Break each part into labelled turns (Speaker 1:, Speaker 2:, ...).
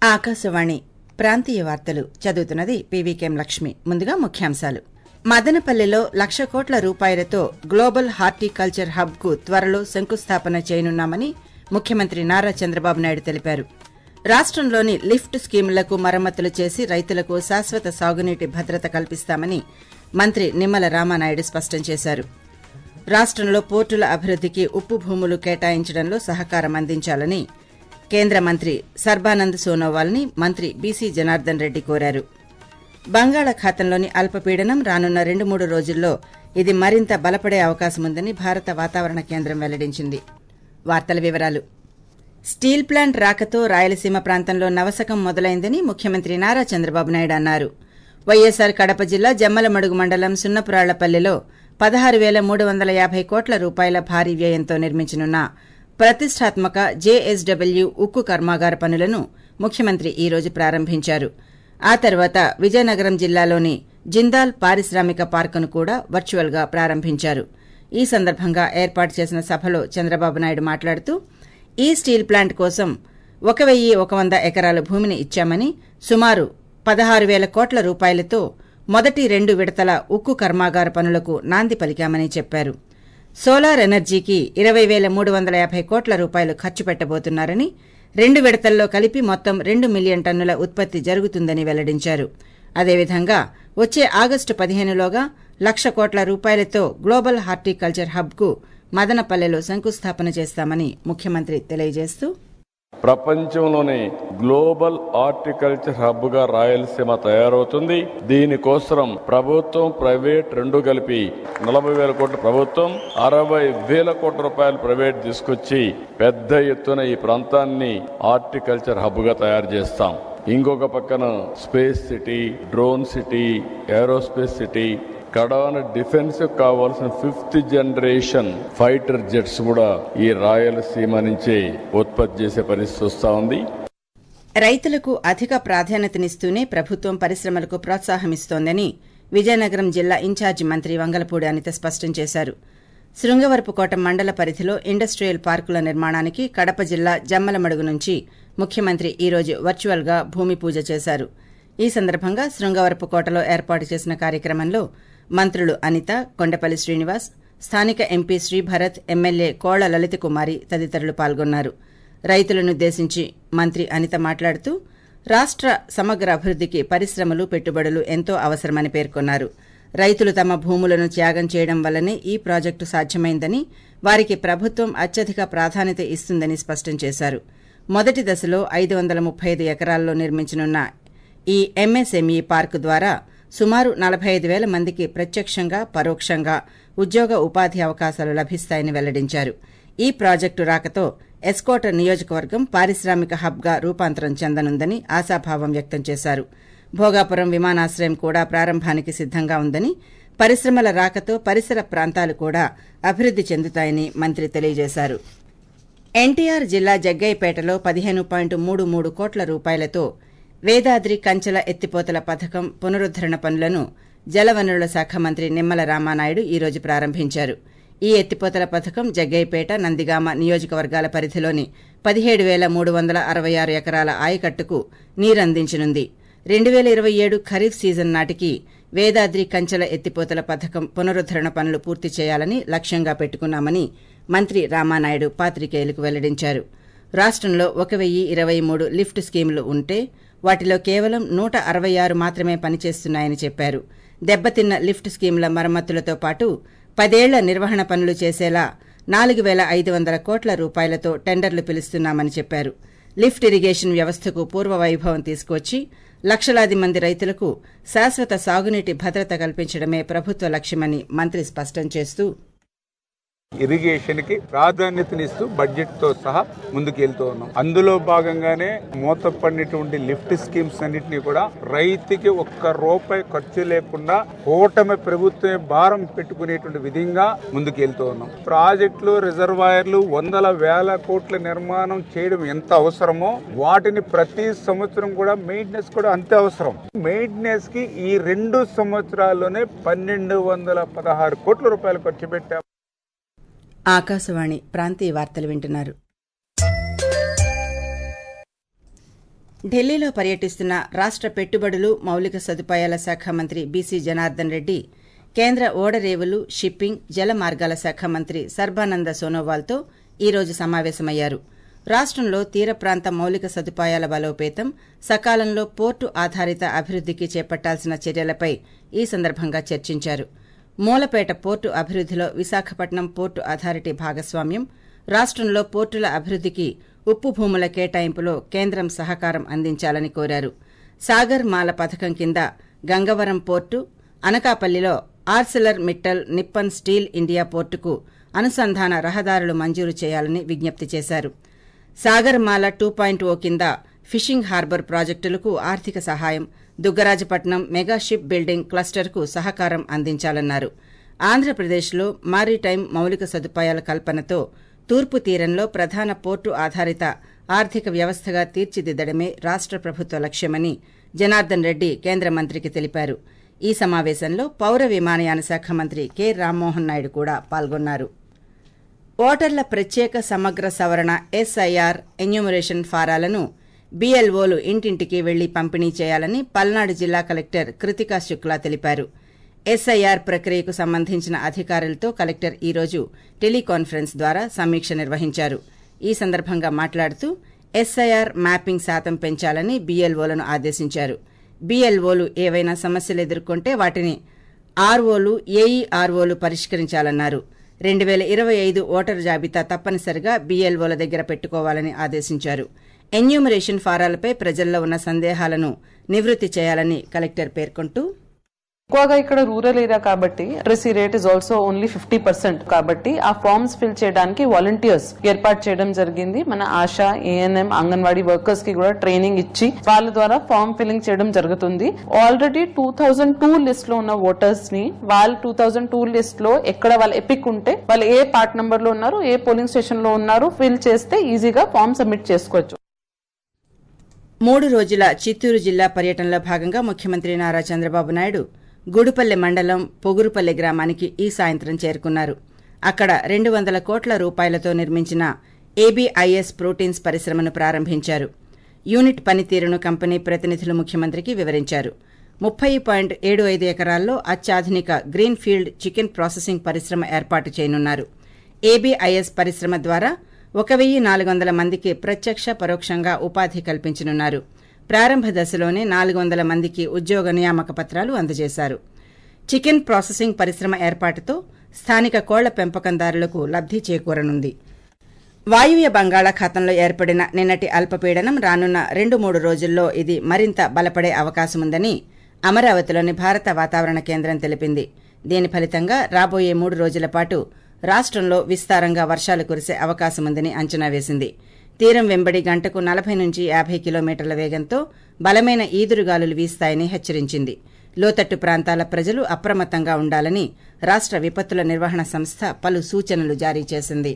Speaker 1: ఆకాశవాణి ప్రాంతీయ వార్తలు చదువుతున్నది పీవీకేం లక్ష్మి ముందుగా ముఖ్యాంశాలు మదనపల్లెలో లక్ష కోట్ల రూపాయలతో గ్లోబల్ హార్టికల్చర్ హబ్ కు త్వరలో శంకుస్థాపన చేయనున్నామని ముఖ్యమంత్రి నారా చంద్రబాబు నాయుడు తెలిపారు రాష్టంలోని లిఫ్ట్ స్కీములకు మరమ్మతులు చేసి రైతులకు శాశ్వత సాగునీటి భద్రత కల్పిస్తామని మంత్రి నిమ్మల రామానాయుడు స్పష్టం చేశారు రాష్టంలో పోర్టుల అభివృద్దికి ఉప్పు భూములు కేటాయించడంలో సహకారం అందించాలని కేంద్ర మంత్రి సర్బానంద్ సోనోవాల్ని మంత్రి బీసీ జనార్దన్ రెడ్డి కోరారు బంగాళాఖాతంలోని అల్పపీడనం రానున్న రెండు మూడు రోజుల్లో ఇది మరింత బలపడే అవకాశముందని భారత వాతావరణ కేంద్రం వెల్లడించింది వార్తల వివరాలు స్టీల్ ప్లాంట్ రాకతో రాయలసీమ ప్రాంతంలో నవశకం మొదలైందని ముఖ్యమంత్రి నారా చంద్రబాబు నాయుడు అన్నారు వైఎస్సార్ కడప జిల్లా జమ్మలమడుగు మండలం సున్నపురాళ్లపల్లిలో పదహారు పేల మూడు వందల యాభై కోట్ల రూపాయల భారీ వ్యయంతో నిర్మించనున్న ప్రతిష్టాత్మక జేఎస్డబ్ల్యూ ఉక్కు కర్మాగార పనులను ముఖ్యమంత్రి ఈ రోజు ప్రారంభించారు ఆ తర్వాత విజయనగరం జిల్లాలోని జిందాల్ పారిశ్రామిక పార్కును కూడా వర్చువల్ గా ప్రారంభించారు ఈ సందర్భంగా ఏర్పాటు చేసిన సభలో చంద్రబాబు నాయుడు మాట్లాడుతూ ఈ స్టీల్ ప్లాంట్ కోసం ఒక వెయ్యి ఒక వంద ఎకరాల భూమిని ఇచ్చామని సుమారు పదహారు పేల కోట్ల రూపాయలతో మొదటి రెండు విడతల ఉక్కు కర్మాగార పనులకు నాంది పలికామని చెప్పారు సోలార్ ఎనర్జీకి ఇరవై పేల మూడు వందల యాభై కోట్ల రూపాయలు ఖర్చు పెట్టబోతున్నారని రెండు విడతల్లో కలిపి మొత్తం రెండు మిలియన్ టన్నుల ఉత్పత్తి జరుగుతుందని వెల్లడించారు అదేవిధంగా వచ్చే ఆగస్టు పదిహేనులోగా లక్ష కోట్ల రూపాయలతో గ్లోబల్ హార్టికల్చర్ హబ్ కు మదనపల్లెలో శంకుస్థాపన చేస్తామని ముఖ్యమంత్రి తెలియజేస్తూ
Speaker 2: ప్రపంచంలోని గ్లోబల్ హార్టికల్చర్ హబ్ గా రాయలసీమ తయారవుతుంది దీనికోసం ప్రభుత్వం ప్రైవేట్ రెండు కలిపి నలభై వేల కోట్ల ప్రభుత్వం అరవై వేల కోట్ల రూపాయలు ప్రైవేట్ తీసుకొచ్చి పెద్ద ఎత్తున ఈ ప్రాంతాన్ని హార్టికల్చర్ హబ్ గా తయారు చేస్తాం ఇంకొక పక్కన space city drone city aerospace city కడాన డిఫెన్స్ కావాల్సిన ఫిఫ్త్ జనరేషన్ ఫైటర్ జెట్స్ కూడా ఈ రాయలసీమ నుంచే ఉత్పత్తి చేసే పరిస్థితి వస్తా ఉంది
Speaker 1: రైతులకు అధిక ప్రాధాన్యతనిస్తూనే ప్రభుత్వం పరిశ్రమలకు ప్రోత్సాహమిస్తోందని విజయనగరం జిల్లా ఇన్ఛార్జి మంత్రి వంగలపూడి అనిత స్పష్టం చేశారు శృంగవరపుకోట మండల పరిధిలో ఇండస్ట్రియల్ పార్కుల నిర్మాణానికి కడప జిల్లా జమ్మలమడుగు నుంచి ముఖ్యమంత్రి ఈ రోజు వర్చువల్ గా భూమి పూజ చేశారు ఈ సందర్భంగా శృంగవరపుకోటలో ఏర్పాటు చేసిన కార్యక్రమంలో మంత్రులు అనిత కొండపల్లి శ్రీనివాస్ స్థానిక ఎంపీ శ్రీభరత్ ఎమ్మెల్యే కోళ్ల లలిత కుమారి తదితరులు పాల్గొన్నారు రైతులనుద్దేశించి మంత్రి అనిత మాట్లాడుతూ రాష్ట సమగ్ర అభివృద్దికి పరిశ్రమలు పెట్టుబడులు ఎంతో అవసరమని పేర్కొన్నారు రైతులు తమ భూములను త్యాగం చేయడం వల్లనే ఈ ప్రాజెక్టు సాధ్యమైందని వారికి ప్రభుత్వం అత్యధిక ప్రాధాన్యత ఇస్తుందని స్పష్టం చేశారు మొదటి దశలో ఐదు వందల ముప్పై ఐదు ఎకరాల్లో నిర్మించనున్న ఈ ఎంఎస్ఎంఈ పార్కు ద్వారా సుమారు నలభై ఐదు పేల మందికి ప్రత్యక్షంగా పరోక్షంగా ఉద్యోగ ఉపాధి అవకాశాలు లభిస్తాయని వెల్లడించారు ఈ ప్రాజెక్టు రాకతో ఎస్కోట నియోజకవర్గం పారిశ్రామిక హబ్గా రూపాంతరం చెందనుందని ఆశాభావం వ్యక్తం చేశారు భోగాపురం విమానాశ్రయం కూడా ప్రారంభానికి సిద్దంగా ఉందని పరిశ్రమల రాకతో పరిసర ప్రాంతాలు కూడా అభివృద్ది చెందుతాయని మంత్రి తెలియజేశారు ఎన్టీఆర్ జిల్లా జగ్గయ్యపేటలో పదిహేను పాయింట్ మూడు మూడు కోట్ల రూపాయలతో వేదాద్రి కంచెల ఎత్తిపోతల పథకం పునరుద్దరణ పనులను జలవనరుల శాఖ మంత్రి నిమ్మల రామానాయుడు ఈ రోజు ప్రారంభించారు ఈ ఎత్తిపోతల పథకం జగ్గయ్యపేట నందిగామ నియోజకవర్గాల పరిధిలోని పదిహేడు పేల మూడు వందల అరవై ఆరు ఎకరాల ఆయకట్టుకు నీరందించనుంది రెండు పేల ఇరవై ఏడు ఖరీఫ్ సీజన్ నాటికి వేదాద్రి కంచెల ఎత్తిపోతల పథకం పునరుద్దరణ పనులు పూర్తి చేయాలని లక్ష్యంగా పెట్టుకున్నామని మంత్రి రామానాయుడు పాత్రికేయులకు వెల్లడించారు రాష్టంలో ఒక వెయ్యి ఇరవై మూడు లిఫ్ట్ స్కీములు ఉంటే వాటిలో కేవలం నూట అరవై ఆరు మాత్రమే పనిచేస్తున్నాయని చెప్పారు దెబ్బతిన్న లిఫ్ట్ స్కీముల మరమ్మతులతో పాటు పదేళ్ల నిర్వహణ పనులు చేసేలా నాలుగు పేల ఐదు వందల కోట్ల రూపాయలతో టెండర్లు పిలుస్తున్నామని చెప్పారు లిఫ్ట్ ఇరిగేషన్ వ్యవస్థకు పూర్వ వైభవం తీసుకువచ్చి లక్షలాది మంది రైతులకు శాశ్వత సాగునీటి భద్రత కల్పించడమే ప్రభుత్వ లక్ష్యమని మంత్రి స్పష్టం చేస్తూ
Speaker 3: ఇరిగేషన్ కి ప్రాధాన్యతనిస్తూ బడ్జెట్ తో సహా ముందుకెళ్తూ ఉన్నాం అందులో భాగంగానే మూతపడినటువంటి లిఫ్ట్ స్కీమ్స్ అన్నింటినీ కూడా రైతుకి ఒక్క రూపాయి ఖర్చు లేకుండా కూటమి ప్రభుత్వమే భారం పెట్టుకునేటువంటి విధంగా ముందుకెళ్తూ ఉన్నాం ప్రాజెక్టులు రిజర్వాయర్లు వందల వేల కోట్ల నిర్మాణం చేయడం ఎంత అవసరమో వాటిని ప్రతి సంవత్సరం కూడా మెయింటెనెన్స్ కూడా అంతే అవసరం మెయింటెనెన్స్ కి ఈ రెండు సంవత్సరాల్లోనే పన్నెండు వందల పదహారు కోట్ల రూపాయలు ఖర్చు పెట్టాం
Speaker 1: ఆకాశవాణి ప్రాంతీయ వార్తలు వింటున్నారు ఢిల్లీలో పర్యటిస్తున్న రాష్ట పెట్టుబడులు మౌలిక సదుపాయాల శాఖ మంత్రి బీసీ జనార్దన్ రెడ్డి కేంద్ర ఓడరేవులు షిప్పింగ్ జల మార్గాల శాఖ మంత్రి సర్బానంద సోనోవాల్తో ఈ రోజు సమావేశమయ్యారు రాష్టంలో తీర ప్రాంత మౌలిక సదుపాయాల బలోపేతం సకాలంలో పోర్టు ఆధారిత అభివృద్దికి చేపట్టాల్సిన చర్యలపై ఈ సందర్భంగా చర్చించారు మూలపేట పోర్టు అభివృద్దిలో విశాఖపట్నం పోర్టు అథారిటీ భాగస్వామ్యం రాష్టంలో పోర్టుల అభివృద్దికి ఉప్పు భూముల కేటాయింపులో కేంద్రం సహకారం అందించాలని కోరారు సాగర్ మాల పథకం కింద గంగవరం పోర్టు అనకాపల్లిలో Arcelor Mittal Nippon steel India పోర్టుకు అనుసంధాన రహదారులు మంజూరు చేయాలని విజ్ఞప్తి చేశారు సాగర్మాల టూ పాయింట్ ఓ కింద ఫిషింగ్ హార్బర్ ప్రాజెక్టులకు ఆర్థిక సహాయం దుగ్గరాజపట్నం మెగా షిప్ బిల్డింగ్ క్లస్టర్కు సహకారం అందించాలన్నారు ఆంధ్రప్రదేశ్లో మారిటైమ్ మౌలిక సదుపాయాల కల్పనతో తూర్పు తీరంలో ప్రధాన పోర్టు ఆధారిత ఆర్థిక వ్యవస్థగా తీర్చిదిద్దడమే రాష్ట ప్రభుత్వ లక్ష్యమని జనార్దన్ రెడ్డి కేంద్ర మంత్రికి తెలిపారు ఈ సమావేశంలో పౌర విమానయాన శాఖ మంత్రి కె రామ్మోహన్ నాయుడు కూడా పాల్గొన్నారు ఓటర్ల ప్రత్యేక సమగ్ర సవరణ ఎస్ఐఆర్ ఎన్యూమరేషన్ ఫారాలను బీఎల్ఓలు ఇంటింటికి వెళ్లి పంపిణీ చేయాలని పల్నాడు జిల్లా కలెక్టర్ కృతికా శుక్లా తెలిపారు ఎస్ఐఆర్ ప్రక్రియకు సంబంధించిన అధికారులతో కలెక్టర్ ఈ రోజు టెలికాన్ఫరెన్స్ ద్వారా సమీక్ష నిర్వహించారు ఈ సందర్భంగా మాట్లాడుతూ ఎస్ఐఆర్ మ్యాపింగ్ శాతం పెంచాలని బీఎల్ఓలను ఆదేశించారు బీఎల్ఓలు ఏవైనా సమస్యలు ఎదుర్కొంటే వాటిని ఆర్ఓలు ఏఈఆర్ఓలు పరిష్కరించాలన్నారు రెండు పేల ఇరవై ఐదు ఓటరు జాబితా తప్పనిసరిగా బీఎల్ఓల దగ్గర పెట్టుకోవాలని ఆదేశించారు ఎన్యూమరేషన్ ఫారాలపై ప్రజల్లో ఉన్న సందేహాలను నివృత్తి చేయాలని కలెక్టర్ పేర్కొంటూ
Speaker 4: ఎక్కువగా ఇక్కడ రూరల్ ఏరియా కాబట్టి literacy rate is also only fifty percent కాబట్టి ఆ ఫార్మ్స్ ఫిల్ చేయడానికి వాలంటీర్స్ ఏర్పాటు చేయడం జరిగింది మన ఆశా ఏఎన్ఎం అంగన్వాడీ వర్కర్స్ కి కూడా ట్రైనింగ్ ఇచ్చి వాళ్ళ ద్వారా ఫార్మ్ ఫిల్లింగ్ చేయడం జరుగుతుంది already two thousand two list లో ఉన్న ఓటర్స్ ని వాళ్ళు టూ థౌజండ్ టూ లిస్ట్ లో ఎక్కడ వాళ్ళు ఎపిక్ ఉంటే వాళ్ళు ఏ పార్ట్ నంబర్ లో ఉన్నారు ఏ పోలింగ్ స్టేషన్ లో ఉన్నారు ఫిల్ చేస్తే ఈజీగా ఫామ్ సబ్మిట్ చేసుకోవచ్చు
Speaker 1: మూడు రోజుల చిత్తూరు జిల్లా పర్యటనలో భాగంగా ముఖ్యమంత్రి నారా చంద్రబాబు నాయుడు గుడిపల్లె మండలం పొగురుపల్లె గ్రామానికి ఈ సాయంత్రం చేరుకున్నారు అక్కడ రెండు వందల కోట్ల రూపాయలతో నిర్మించిన ఏబీఐఎస్ ప్రోటీన్స్ పరిశ్రమను ప్రారంభించారు యూనిట్ పనితీరును కంపెనీ ప్రతినిధులు ముఖ్యమంత్రికి వివరించారు ముప్పై పాయింట్ ఏడు ఐదు ఎకరాల్లో అత్యాధునిక గ్రీన్ ఫీల్డ్ చికెన్ ప్రాసెసింగ్ పరిశ్రమ ఏర్పాటు చేయనున్నారు ఏబీఐఎస్ పరిశ్రమ ద్వారా ఒక వెయ్యి నాలుగు వందల మందికి ప్రత్యక్ష పరోక్షంగా ఉపాధి కల్పించనున్నారు ప్రారంభ దశలోనే నాలుగు వందల మందికి ఉద్యోగ నియామక పత్రాలు అందజేశారు చికెన్ ప్రాసెసింగ్ పరిశ్రమ ఏర్పాటుతో స్థానిక కోళ్ల పెంపకందారులకు లబ్ది చేకూరనుంది వాయువ్య బంగాళాఖాతంలో ఏర్పడిన నిన్నటి అల్పపీడనం రానున్న రెండు మూడు రోజుల్లో ఇది మరింత బలపడే అవకాశముందని అమరావతిలోని భారత వాతావరణ కేంద్రం తెలిపింది దీని ఫలితంగా రాబోయే మూడు రోజుల పాటు రాష్టంలో విస్తారంగా వర్షాలు కురిసే అవకాశముందని అంచనా వేసింది తీరం వెంబడి గంటకు నలభై నుంచి యాభై కిలోమీటర్ల వేగంతో బలమైన ఈదురుగాలులు వీస్తాయని హెచ్చరించింది లోతట్టు ప్రాంతాల ప్రజలు అప్రమత్తంగా ఉండాలని రాష్ట విపత్తుల నిర్వహణ సంస్థ పలు సూచనలు జారీ చేసింది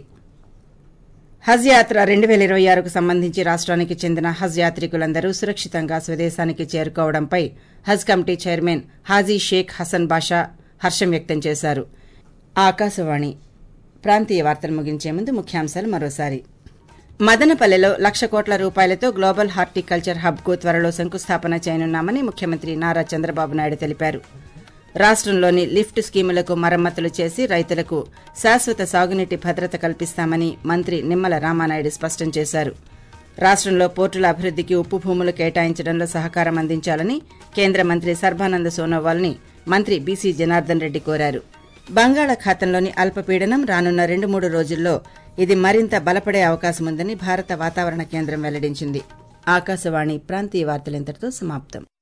Speaker 1: హజ్ యాత్ర రెండు పేల ఇరవై ఆరుకు సంబంధించి రాష్ట్రానికి చెందిన హజ్ యాత్రికులందరూ సురక్షితంగా స్వదేశానికి చేరుకోవడంపై హజ్ కమిటీ చైర్మన్ హాజీ షేక్ హసన్ బాషా హర్షం వ్యక్తం చేశారు ఆకాశవాణి ప్రాంతీయ వార్తలు ముగించే ముందు ముఖ్యాంశాలు మరోసారి మదనపల్లెలో లక్ష కోట్ల రూపాయలతో గ్లోబల్ హార్టికల్చర్ హబ్కు త్వరలో శంకుస్థాపన చేయనున్నామని ముఖ్యమంత్రి నారా చంద్రబాబు నాయుడు తెలిపారు రాష్టంలోని లిఫ్ట్ స్కీములకు మరమ్మతులు చేసి రైతులకు శాశ్వత సాగునీటి భద్రత కల్పిస్తామని మంత్రి నిమ్మల రామానాయుడు స్పష్టం చేశారు రాష్టంలో పోర్టుల అభివృద్దికి ఉప్పు భూములు కేటాయించడంలో సహకారం అందించాలని కేంద్ర మంత్రి సర్బానంద సోనోవాల్ని మంత్రి బీసీ జనార్దన్ రెడ్డి కోరారు బంగాళాఖాతంలోని అల్పపీడనం రానున్న రెండు మూడు రోజుల్లో ఇది మరింత బలపడే అవకాశముందని భారత వాతావరణ కేంద్రం వెల్లడించింది ఆకాశవాణి ప్రాంతీయ వార్తలింతటితో సమాప్తం